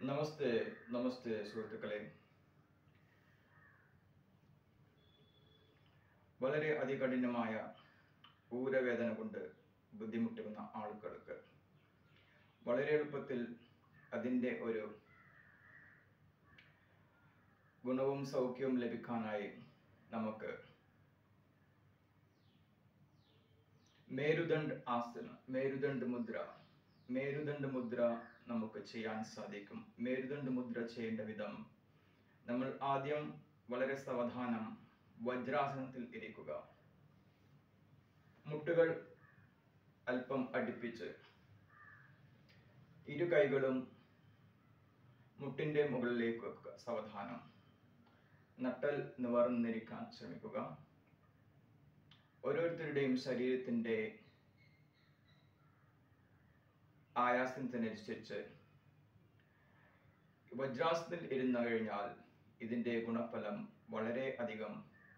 നമസ്തേ നമസ്തേ സുഹൃത്തുക്കളെ വളരെ അതികഠിനമായ ഊരവേദന കൊണ്ട് ബുദ്ധിമുട്ടുന്ന ആളുകൾക്ക് വളരെ എളുപ്പത്തിൽ അതിൻ്റെ ഒരു ഗുണവും സൗഖ്യവും ലഭിക്കാനായി നമുക്ക് മേരുദണ്ഡ് ആസന മേരുദണ്ഡ് മുദ്ര മേരുദണ്ഡ് മുദ്ര നമുക്ക് ചെയ്യാൻ സാധിക്കും മേരുദണ്ഡ് മുദ്ര ചെയ്യേണ്ട വിധം നമ്മൾ ആദ്യം വളരെ സാവധാനം വജ്രാസനത്തിൽ ഇരിക്കുക മുട്ടുകൾ അല്പം അടുപ്പിച്ച് ഇരു കൈകളും മുട്ടിന്റെ മുകളിലേക്ക് വെക്കുക സാവധാനം നട്ടൽ നിവർന്നിരിക്കാൻ ശ്രമിക്കുക ഓരോരുത്തരുടെയും ശരീരത്തിന്റെ ആയാസത്തിനനുസരിച്ച് വജ്രാസനത്തിൽ ഇരുന്നു കഴിഞ്ഞാൽ ഇതിന്റെ ഗുണഫലം വളരെ അധികം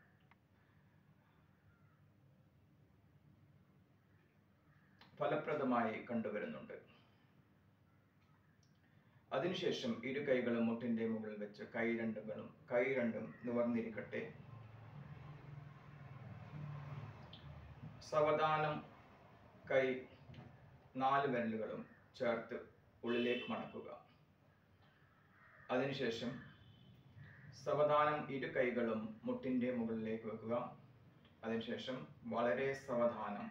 ഫലപ്രദമായി കണ്ടുവരുന്നുണ്ട് അതിനുശേഷം ഇരു കൈകളും മുട്ടിന്റെ മുകളിൽ വെച്ച് കൈ രണ്ടുകളും കൈ രണ്ടും നിവർന്നിരിക്കട്ടെ സാവധാനം കൈ നാല് വിരലുകളും ചേർത്ത് ഉള്ളിലേക്ക് മടക്കുക അതിനുശേഷം സാവധാനം ഇരു കൈകളും മുട്ടിന്റെ മുകളിലേക്ക് വെക്കുക അതിനുശേഷം വളരെ സാവധാനം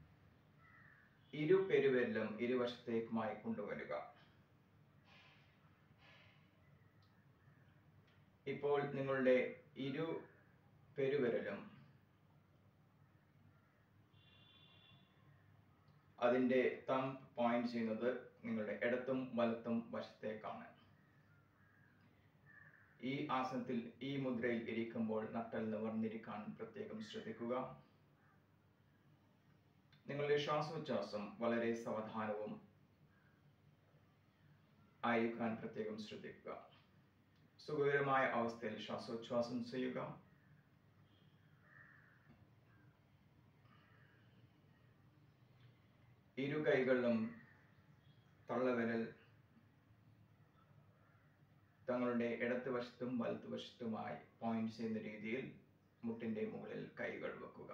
ഇരു പെരുവിരലും ഇരുവശത്തേക്കുമായി കൊണ്ടുവരിക ഇപ്പോൾ നിങ്ങളുടെ ഇരു പെരുവിരലും അതിൻ്റെ തമ്പ് പോയിന്റ് ചെയ്യുന്നത് നിങ്ങളുടെ ഇടത്തും വലത്തും വശത്തേക്കാണ് ഈ ആസനത്തിൽ ഈ മുദ്രയിൽ ഇരിക്കുമ്പോൾ നട്ടൽ നിവർന്നിരിക്കാൻ പ്രത്യേകം ശ്രദ്ധിക്കുക നിങ്ങളുടെ ശ്വാസോച്ഛ്വാസം വളരെ സാവധാനവും ആയിരിക്കാൻ പ്രത്യേകം ശ്രദ്ധിക്കുക സുഖകരമായ അവസ്ഥയിൽ ശ്വാസോച്ഛ്വാസം ചെയ്യുക ഇരു കൈകളിലും തള്ളവിരൽ തങ്ങളുടെ ഇടത്ത് വശത്തും വലത്ത് വശത്തുമായി പോയിന്റ് ചെയ്യുന്ന രീതിയിൽ മുട്ടിന്റെ മുകളിൽ കൈകൾ വെക്കുക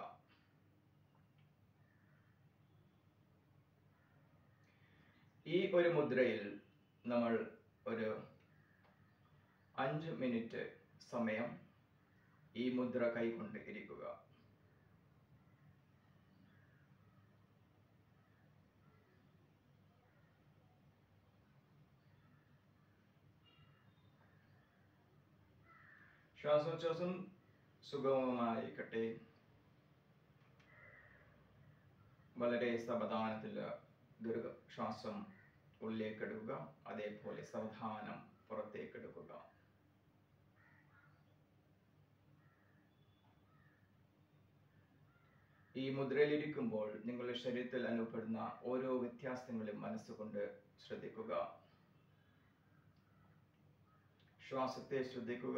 ഈ ഒരു മുദ്രയിൽ നമ്മൾ ഒരു അഞ്ച് മിനിറ്റ് സമയം ഈ മുദ്ര കൈകൊണ്ട് ഇരിക്കുക ശ്വാസോച്ഛ്വാസം സുഗമമായിരിക്കട്ടെ വളരെ സാവധാനത്തിൽ ദീർഘ ശ്വാസം ഉള്ളിലേക്ക് എടുക്കുക അതേപോലെ സാവധാനം പുറത്തേക്ക് എടുക്കുക ഈ മുദ്രയിലിരിക്കുമ്പോൾ നിങ്ങളുടെ ശരീരത്തിൽ അനുഭവപ്പെടുന്ന ഓരോ വ്യത്യാസങ്ങളും മനസ്സുകൊണ്ട് ശ്രദ്ധിക്കുക ശ്വാസത്തെ ശ്രദ്ധിക്കുക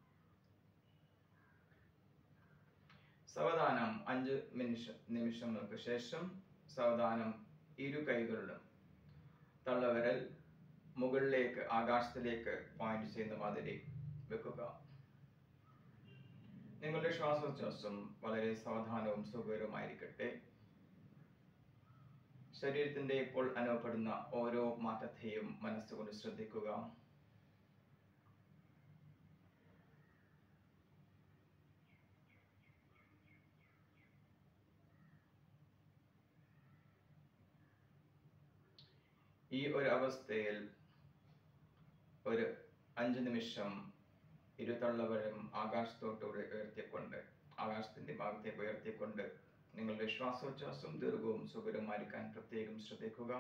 സാവധാനം അഞ്ച് നിമിഷ നിമിഷങ്ങൾക്ക് ശേഷം സാവധാനം ഇരു കൈകളിലും തള്ളവിരൽ മുകളിലേക്ക് ആകാശത്തിലേക്ക് പോയിന്റ് ചെയ്യുന്ന മാതിരി വെക്കുക നിങ്ങളുടെ ശ്വാസോച്ഛ്വാസം വളരെ സാവധാനവും സുഖകരമായിരിക്കട്ടെ ശരീരത്തിന്റെ ഇപ്പോൾ അനുഭവപ്പെടുന്ന ഓരോ മാറ്റത്തെയും മനസ്സുകൊണ്ട് ശ്രദ്ധിക്കുക ഈ ഒരു അവസ്ഥയിൽ ഒരു അഞ്ച് നിമിഷം ഇരുതള്ളവരും ആകാശത്തോട്ട് ഉയർത്തിക്കൊണ്ട് ആകാശത്തിന്റെ ഭാഗത്തേക്ക് ഉയർത്തിക്കൊണ്ട് നിങ്ങളുടെ ശ്വാസോച്ഛ്വാസം ദീർഘവും സുഖകരമായിരിക്കാൻ പ്രത്യേകം ശ്രദ്ധിക്കുക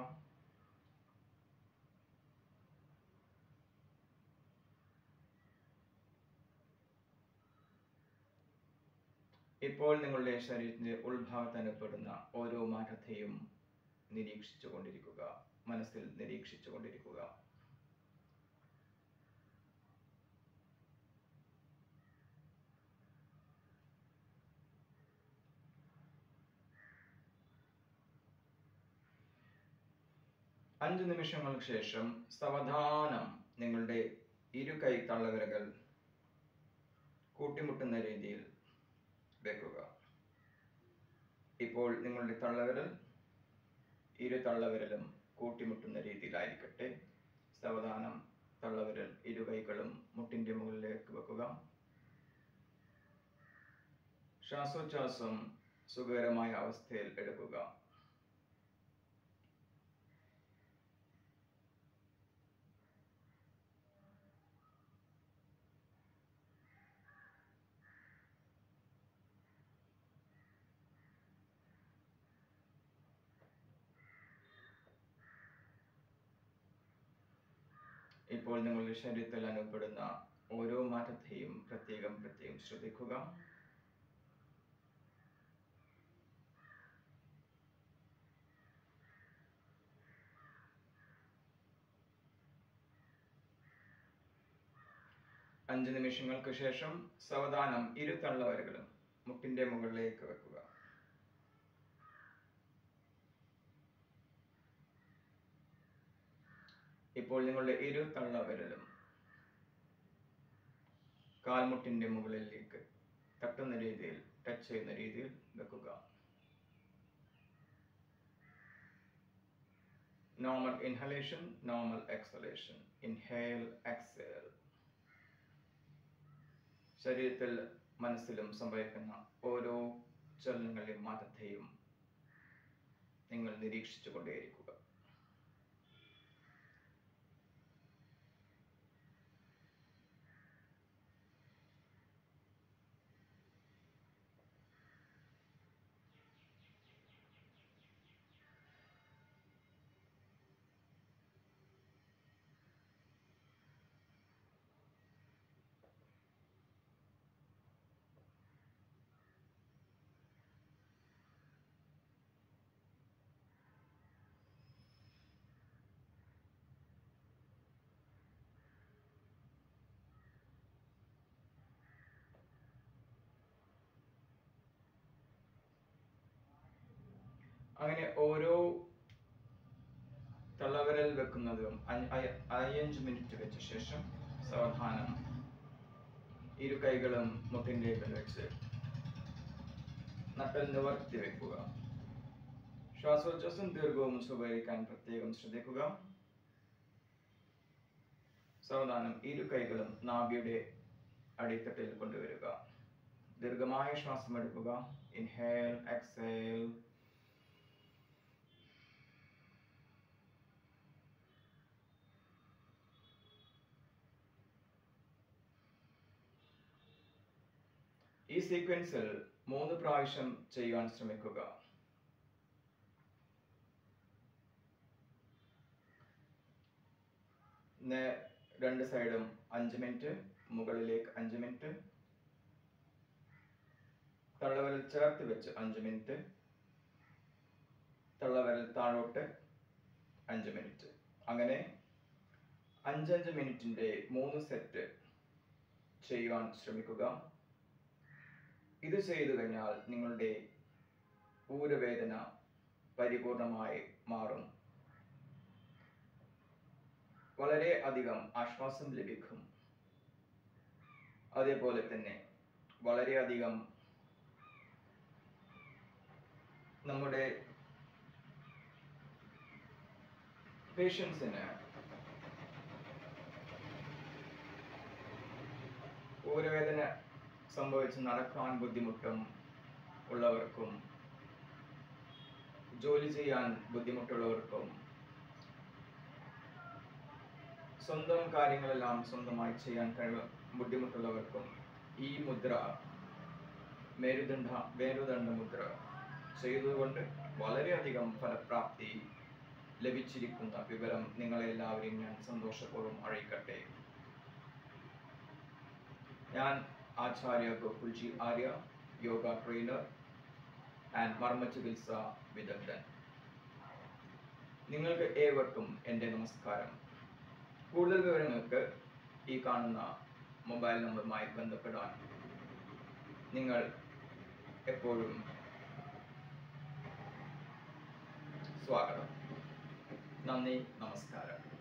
ഇപ്പോൾ നിങ്ങളുടെ ശരീരത്തിന്റെ ഉൾഭാഗത്ത് അനുഭവപ്പെടുന്ന ഓരോ മാറ്റത്തെയും നിരീക്ഷിച്ചു കൊണ്ടിരിക്കുക മനസ്സിൽ നിരീക്ഷിച്ചു കൊണ്ടിരിക്കുക അഞ്ച് നിമിഷങ്ങൾക്ക് ശേഷം സാവധാനം നിങ്ങളുടെ ഇരു കൈ തള്ളവിരകൾ കൂട്ടിമുട്ടുന്ന രീതിയിൽ വെക്കുക ഇപ്പോൾ നിങ്ങളുടെ തള്ളവിരൽ ഇരു തള്ളവിരലും കൂട്ടിമുട്ടുന്ന രീതിയിലായിരിക്കട്ടെ സാവധാനം തള്ളവിരൽ ഇരു കൈകളും മുട്ടിന്റെ മുകളിലേക്ക് വെക്കുക ശ്വാസോച്ഛ്വാസം സുഖകരമായ അവസ്ഥയിൽ എടുക്കുക ഇപ്പോൾ നിങ്ങളുടെ ശരീരത്തിൽ അനുഭവപ്പെടുന്ന ഓരോ മാറ്റത്തെയും പ്രത്യേകം പ്രത്യേകം ശ്രദ്ധിക്കുക അഞ്ച് നിമിഷങ്ങൾക്ക് ശേഷം സാവധാനം ഇരു തള്ളവരകളും മുട്ടിന്റെ മുകളിലേക്ക് വെക്കുക ഇപ്പോൾ നിങ്ങളുടെ ഇരു തള്ളവിരലും കാൽമുട്ടിന്റെ മുകളിലേക്ക് തട്ടുന്ന രീതിയിൽ ടച്ച് ചെയ്യുന്ന രീതിയിൽ വെക്കുക normal inhalation normal exhalation inhale exhale ശരീരത്തിൽ മനസ്സിലും സംഭവിക്കുന്ന ഓരോ ചലനങ്ങളുടെയും മാറ്റത്തെയും നിങ്ങൾ നിരീക്ഷിച്ചു കൊണ്ടേയിരിക്കുക അങ്ങനെ ഓരോ തള്ളവിരൽ വെക്കുന്നതും അ- അയ- അഞ്ച് മിനിറ്റ് വെച്ച ശേഷം സാവധാനം ഇരു കൈകളും മുട്ടിൻ്റെ വെച്ച് നട്ടൽ നിവർത്തി വെക്കുക ശ്വാസോച്ഛ്വാസം ദീർഘവും സുഖകരിക്കാൻ പ്രത്യേകം ശ്രദ്ധിക്കുക സാവധാനം ഇരു കൈകളും നാഭിയുടെ അടിത്തട്ടിൽ കൊണ്ടുവരിക ദീർഘമായ ശ്വാസം എടുക്കുക ഇൻഹേൽ എക്സേൽ ഈ സീക്വൻസിൽ മൂന്ന് പ്രാവശ്യം ചെയ്യാൻ ശ്രമിക്കുക നേ- രണ്ട് സൈഡും അഞ്ച് മിനിറ്റ് മുകളിലേക്ക് അഞ്ച് മിനിറ്റ് തള്ളവിരൽ ചേർത്ത് വെച്ച് അഞ്ച് മിനിറ്റ് തള്ളവിരൽ താഴോട്ട് അഞ്ച് മിനിറ്റ് അങ്ങനെ അഞ്ചഞ്ച് മിനിറ്റിന്റെ മൂന്ന് സെറ്റ് ചെയ്യുവാൻ ശ്രമിക്കുക ഇത് ചെയ്തു കഴിഞ്ഞാൽ നിങ്ങളുടെ ഊരവേദന പരിപൂർണമായി മാറും വളരെ അധികം ആശ്വാസം ലഭിക്കും അതേപോലെ തന്നെ വളരെയധികം നമ്മുടെ പേഷ്യൻസിന് ഊരവേദന സംഭവിച്ച് നടക്കാൻ ബുദ്ധിമുട്ടും ഉള്ളവർക്കും ജോലി ചെയ്യാൻ ബുദ്ധിമുട്ടുള്ളവർക്കും സ്വന്തം കാര്യങ്ങളെല്ലാം സ്വന്തമായി ചെയ്യാൻ കഴിവ് ബുദ്ധിമുട്ടുള്ളവർക്കും ഈ മുദ്ര മേരുദണ്ഡ മേരുദണ്ഡ മുദ്ര ചെയ്തതുകൊണ്ട് വളരെയധികം ഫലപ്രാപ്തി ലഭിച്ചിരിക്കുന്ന വിവരം നിങ്ങളെ എല്ലാവരെയും ഞാൻ സന്തോഷപൂർവ്വം അറിയിക്കട്ടെ ഞാൻ ആചാര്യ ഗോകുൽജി ആര്യ യോഗ ട്രെയിനർ ആൻഡ് മർമ്മ ചികിത്സ വിദഗ്ധൻ നിങ്ങൾക്ക് ഏവർക്കും എൻ്റെ നമസ്കാരം കൂടുതൽ വിവരങ്ങൾക്ക് ഈ കാണുന്ന മൊബൈൽ നമ്പറുമായി ബന്ധപ്പെടാൻ നിങ്ങൾ എപ്പോഴും സ്വാഗതം നന്ദി നമസ്കാരം